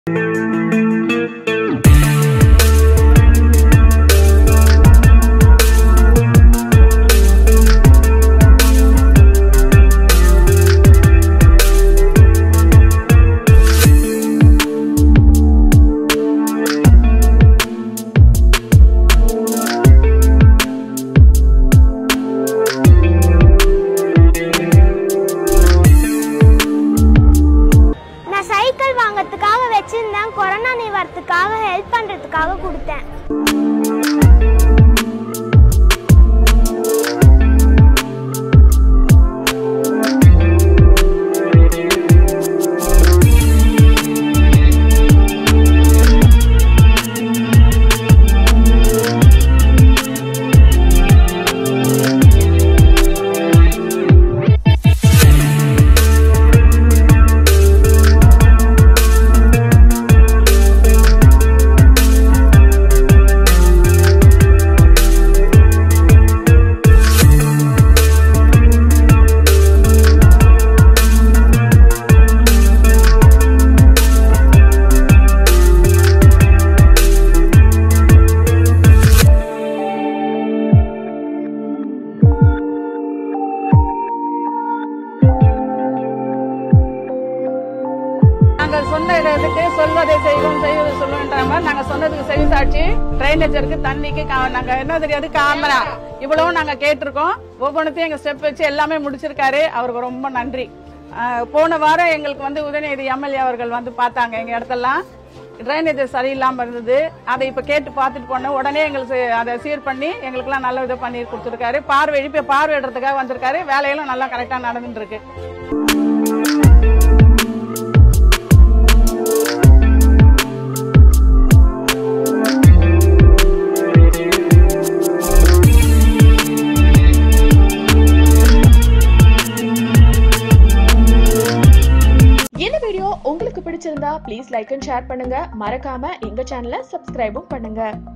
நான் சைக்கிள் வாங்கறதுக்காக வச்சிருந்தேன் corona நிவாரத்துக்காக help பண்றதுக்காக கொடுத்தேன் நாங்க சொன்ன இதுக்கு சொல்வதை செய்வோம் செய்வதை சொல்லுன்ற மாதிரி நாங்க சொன்னதுக்கு செவி சாட்சி ட்ரைனேஜருக்கு தண்ணிக்கு கா- நாங்க என்ன தெரியாது கேமரா இவ்வளவும் நாங்க கேட்டிருக்கோம் ஒவ்வொன்றத்தையும் எங்க ஸ்டெப் வச்சு எல்லாமே முடிச்சிருக்காரு அவருக்கு ரொம்ப நன்றி ஆஹ் போன வாரம் எங்களுக்கு வந்து உதயநிதி எம்எல்ஏ அவர்கள் வந்து பார்த்தாங்க எங்க இடத்தெல்லாம் ட்ரைனேஜ் சரியில்லாம இருந்தது அதை இப்ப கேட்டு பார்த்துட்டு போன உடனே எங்களுக்கு அதை சீர் பண்ணி எங்களுக்கெல்லாம் நல்ல இதை பண்ணி கொடுத்துருக்காரு பார்வை இப்ப பார்வையிடுறதுக்காக வந்திருக்காரு வேலையெல்லாம் நல்லா கரெக்டா நடந்துட்டு இருக்கு இந்த வீடியோ உங்களுக்கு பிடிச்சிருந்தா ப்ளீஸ் லைக் அண்ட் ஷேர் பண்ணுங்க மறக்காம எங்க சேனலை சப்ஸ்கிரைபும் பண்ணுங்க